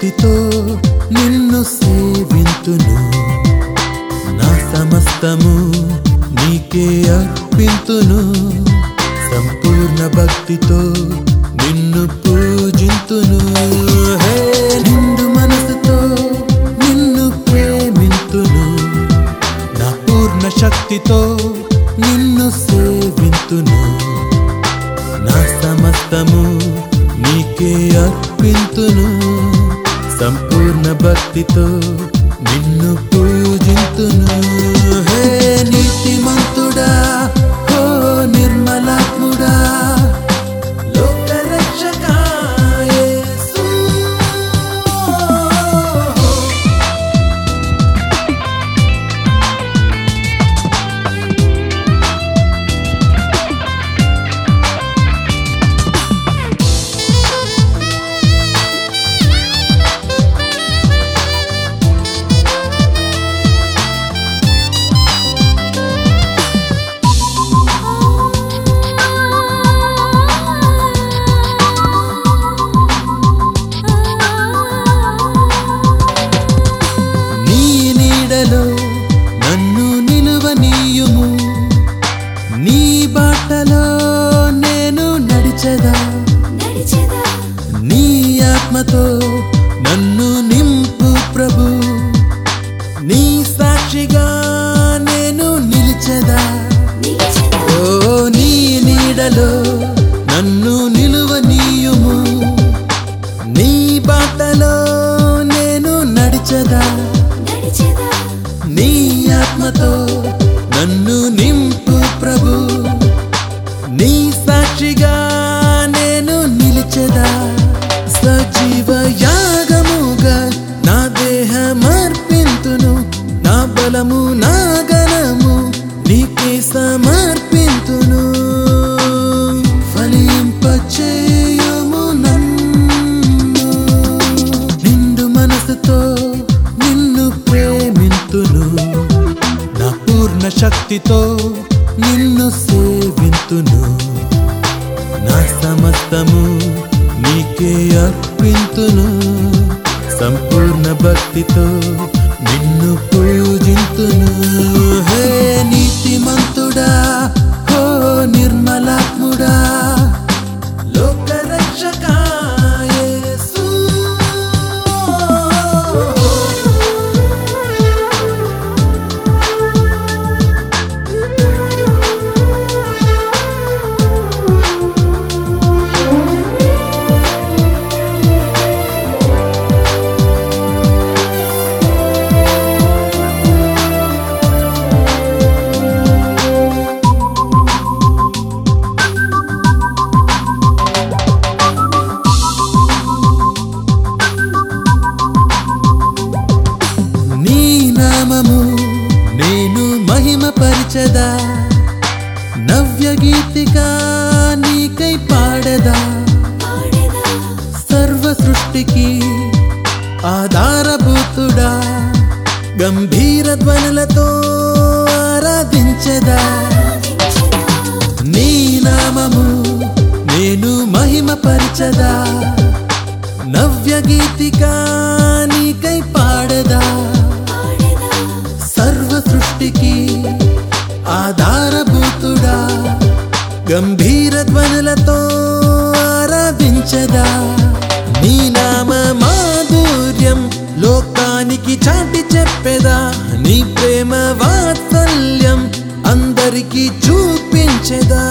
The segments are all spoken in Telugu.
శక్తితో నిన్ను సేవింతును నా సమస్తము నీకే అర్పింతును సంపూర్ణ భక్తితో నిన్ను పూజింతును హే నిండు మనసుతో నిన్ను ప్రేమింతును నా పూర్ణ శక్తితో నిన్ను సేవింతును నా సమస్తము నీకే అర్పింతును సంపూర్ణ భక్తితో నిన్ను పూజింతును హే నీతిమంతుడా హో నిర్మలాత్ముడా లోకరక్షకా యేసు. నీ నీడలో నన్ను నిలువనీయుము నీ బాటలో నేను నడిచెదా నడిచెదా నీ ఆత్మతో నన్ను నింపు ప్రభు నీ సాక్షిగా నేను నిలిచెదా నిలిచెదా ఓ నీ నీడలో నన్ను నిలువనీయుము నీ బాటలో నేను నడిచెదా నడిచెదా నీ ఆత్మతో నన్ను నింపు ప్రభు నీ సాక్షిగా నేను నిలిచెదా సజీవ యాగముగా నా దేహమర్పింతును నా బలము నా గణము నీకే సమర్పింతును ఫలింపచేయుము నన్ను నిండు మనసుతో నిన్ను ప్రేమింతును నా పూర్ణ శక్తితో నిన్ను సేవింతును నా సమస్తము నీకే అర్పింతును సంపూర్ణ భక్తితో నిన్ను పూజింతును హే నీతిమంతుడా హో నిర్మలాత్ముడా లోకరక్షకా యేసు. నీ నామము నేను మహిమపరచదా నవ్య గీతిగా నీకై పాడదా పాడెదా సర్వ సృష్టికి ఆధారభూతుడా గంభీర ధ్వనులతో ఆరాధించదా ఆరాధించెదా నీ నామము నేను మహిమపరచదా నవ్య గీతిగా నీకై పాడదా పాడెదా సర్వ సృష్టికి ఆధారభూతుడా గంభీర ధ్వనులతో ఆరాధించదా నీ నామ మాధుర్యం లోకానికి చాటి చెప్పెదా నీ ప్రేమ వాత్సల్యం అందరికీ చూపించెదా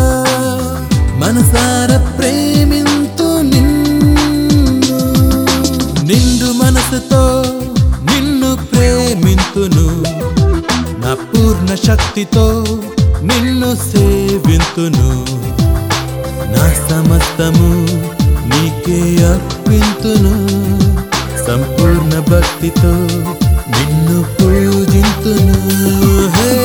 మనసార ప్రేమింతు నిన్ను నిండు మనసుతో నిన్ను ప్రేమింతును నా పూర్ణ శక్తితో నిన్ను సేవింతును నా సమస్తము నీకే అర్పింతును సంపూర్ణ భక్తితో నిన్ను పూజింతును హే